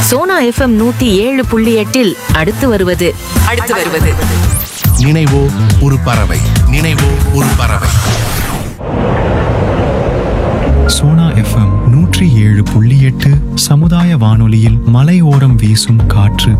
Sona FM நூத்தி ஏழு புள்ளி எட்டில் அடுத்து வருவது அடுத்து வருவது நினைவோ ஒரு பறவை நினைவோ ஒரு பறவை சோனா எஃப்எம் நூற்றி ஏழு புள்ளி எட்டு சமுதாய வானொலியில் மலையோரம் வீசும் காற்று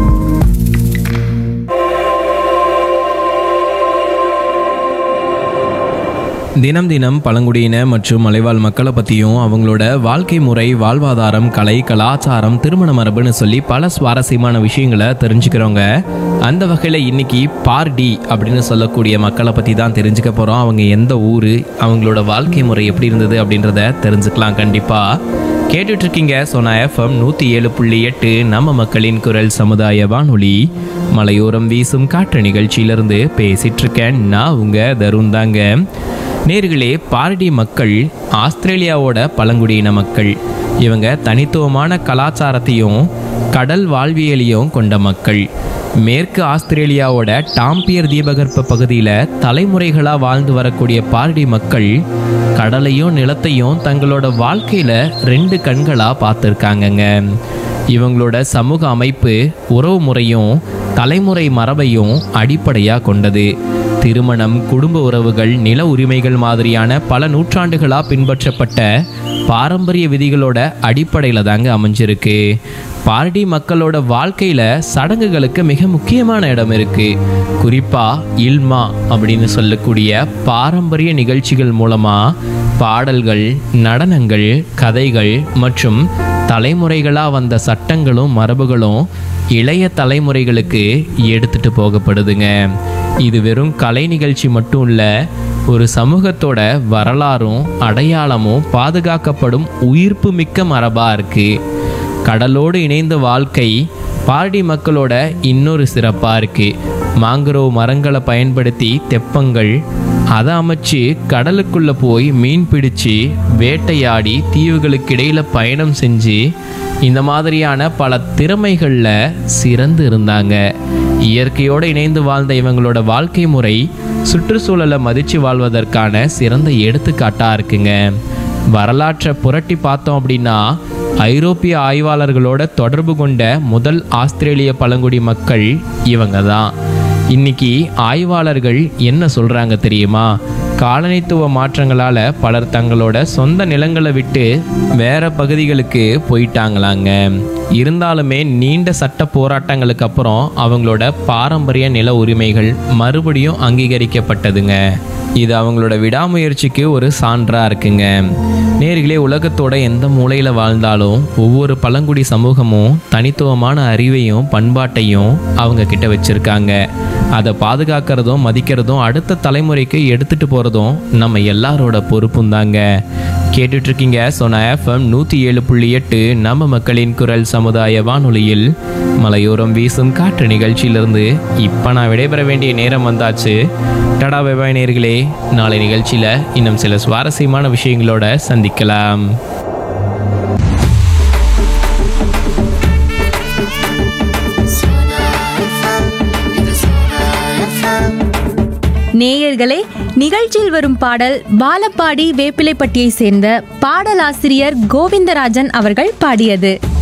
தினம் தினம் பழங்குடியின மற்றும் மலைவாழ் மக்களை பற்றியும் அவங்களோட வாழ்க்கை முறை வாழ்வாதாரம் கலை கலாச்சாரம் திருமண மரபுன்னு சொல்லி பல சுவாரஸ்யமான விஷயங்களை தெரிஞ்சுக்கிறோங்க அந்த வகையில் இன்னைக்கு பார்டி அப்படின்னு சொல்லக்கூடிய மக்களை பற்றி தான் தெரிஞ்சுக்க போகிறோம் அவங்க எந்த ஊர் அவங்களோட வாழ்க்கை முறை எப்படி இருந்தது அப்படின்றத தெரிஞ்சுக்கலாம் கண்டிப்பாக கேட்டுட்டு இருக்கீங்க சோனா எஃப்எம் நூற்றி ஏழு புள்ளி எட்டு நம்ம மக்களின் குரல் சமுதாய வானொலி மலையோரம் வீசும் காற்று நிகழ்ச்சியிலிருந்து பேசிட்டு இருக்கேன் நான் உங்க தருண் தாங்க நேர்களே பார்டி மக்கள் ஆஸ்திரேலியாவோட பழங்குடியின மக்கள் இவங்க தனித்துவமான கலாச்சாரத்தையும் கடல் வாழ்வியலையும் கொண்ட மக்கள் மேற்கு ஆஸ்திரேலியாவோட டாம்பியர் தீபகற்ப பகுதியில் தலைமுறைகளாக வாழ்ந்து வரக்கூடிய பார்டி மக்கள் கடலையும் நிலத்தையும் தங்களோட வாழ்க்கையில் ரெண்டு கண்களாக பார்த்துருக்காங்கங்க இவங்களோட சமூக அமைப்பு உறவு முறையும் தலைமுறை மரபையும் அடிப்படையாக கொண்டது திருமணம் குடும்ப உறவுகள் நில உரிமைகள் மாதிரியான பல நூற்றாண்டுகளாக பின்பற்றப்பட்ட பாரம்பரிய விதிகளோட அடிப்படையில் தாங்க அமைஞ்சிருக்கு பார்டி மக்களோட வாழ்க்கையில் சடங்குகளுக்கு மிக முக்கியமான இடம் இருக்கு குறிப்பாக இல்மா அப்படின்னு சொல்லக்கூடிய பாரம்பரிய நிகழ்ச்சிகள் மூலமாக பாடல்கள் நடனங்கள் கதைகள் மற்றும் தலைமுறைகளாக வந்த சட்டங்களும் மரபுகளும் இளைய தலைமுறைகளுக்கு எடுத்துட்டு போகப்படுதுங்க இது வெறும் கலை நிகழ்ச்சி மட்டும் இல்லை ஒரு சமூகத்தோட வரலாறும் அடையாளமும் பாதுகாக்கப்படும் உயிர்ப்பு மிக்க மரபாக இருக்குது கடலோடு இணைந்த வாழ்க்கை பார்டி மக்களோட இன்னொரு சிறப்பாக இருக்குது மாங்குரோவ் மரங்களை பயன்படுத்தி தெப்பங்கள் அதை அமைச்சு கடலுக்குள்ளே போய் மீன் பிடிச்சு வேட்டையாடி தீவுகளுக்கு இடையில பயணம் செஞ்சு இந்த மாதிரியான பல திறமைகளில் சிறந்து இருந்தாங்க இயற்கையோடு இணைந்து வாழ்ந்த இவங்களோட வாழ்க்கை முறை சுற்றுச்சூழலை மதித்து வாழ்வதற்கான சிறந்த எடுத்துக்காட்டாக இருக்குங்க வரலாற்றை புரட்டி பார்த்தோம் அப்படின்னா ஐரோப்பிய ஆய்வாளர்களோட தொடர்பு கொண்ட முதல் ஆஸ்திரேலிய பழங்குடி மக்கள் இவங்க தான் இன்னைக்கு ஆய்வாளர்கள் என்ன சொல்றாங்க தெரியுமா காலனித்துவ மாற்றங்களால பலர் தங்களோட சொந்த நிலங்களை விட்டு வேற பகுதிகளுக்கு போயிட்டாங்களாங்க இருந்தாலுமே நீண்ட சட்ட போராட்டங்களுக்கு அப்புறம் அவங்களோட பாரம்பரிய நில உரிமைகள் மறுபடியும் அங்கீகரிக்கப்பட்டதுங்க இது அவங்களோட விடாமுயற்சிக்கு ஒரு சான்றா இருக்குங்க நேர்களே உலகத்தோட எந்த மூலையில் வாழ்ந்தாலும் ஒவ்வொரு பழங்குடி சமூகமும் தனித்துவமான அறிவையும் பண்பாட்டையும் அவங்க கிட்ட வச்சிருக்காங்க அதை பாதுகாக்கிறதும் மதிக்கிறதும் அடுத்த தலைமுறைக்கு எடுத்துட்டு போகிறதும் நம்ம எல்லாரோட பொறுப்பும் தாங்க கேட்டுட்டு இருக்கீங்க சோனா எஃப்எம் நூற்றி ஏழு புள்ளி எட்டு நம்ம மக்களின் குரல் சமுதாய வானொலியில் மலையோரம் வீசும் காற்று நிகழ்ச்சியிலிருந்து இப்போ நான் விடைபெற வேண்டிய நேரம் வந்தாச்சு டடா வெபாய் நேர்களே நாளை நிகழ்ச்சியில் இன்னும் சில சுவாரஸ்யமான விஷயங்களோட சந்திக்கலாம் நேயர்களே நிகழ்ச்சியில் வரும் பாடல் பாலப்பாடி வேப்பிலைப்பட்டியை சேர்ந்த பாடலாசிரியர் கோவிந்தராஜன் அவர்கள் பாடியது